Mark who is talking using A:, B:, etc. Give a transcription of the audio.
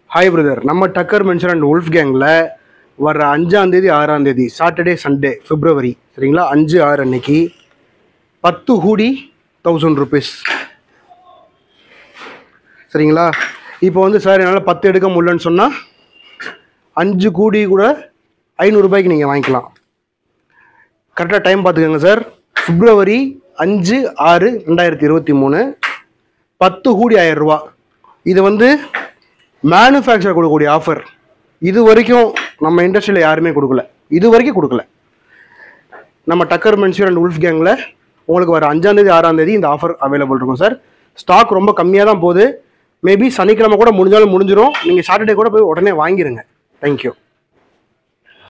A: hi brother நம்ம Takkar mansion and wolf கேங்கில் வர அஞ்சாம் தேதி ஆறாம் தேதி சாட்டர்டே சண்டே பிப்ரவரி சரிங்களா அஞ்சு ஆறு அன்னைக்கு பத்து ஹூடி தௌசண்ட் ருபீஸ் சரிங்களா இப்போ வந்து சார் என்னால் பத்து எடுக்க முடியலன்னு சொன்னால் அஞ்சு கூடி கூட ஐநூறுரூபாய்க்கு நீங்கள் வாங்கிக்கலாம் கரெக்டாக டைம் பார்த்துக்கோங்க சார் பிப்ரவரி அஞ்சு ஆறு ரெண்டாயிரத்தி இருபத்தி மூணு பத்து கூடி ஆயிரம் ரூபா இது வந்து மேனுஃபேக்சர் கொடுக்கக்கூடிய ஆஃபர் இது வரைக்கும் நம்ம இண்டஸ்ட்ரியில் யாருமே கொடுக்கல இது வரைக்கும் கொடுக்கல நம்ம டக்கர் மென்சூர் அண்ட் உல்ஃப் கேங்கில் உங்களுக்கு வர அஞ்சாந்தேதி ஆறாந்தேதி இந்த ஆஃபர் அவைலபிள் இருக்கும் சார் ஸ்டாக் ரொம்ப கம்மியாக தான் போகுது மேபி சனிக்கிழமை கூட முடிஞ்சாலும் முடிஞ்சிடும் நீங்கள் சாட்டர்டே கூட போய் உடனே வாங்கிடுங்க தேங்க்யூ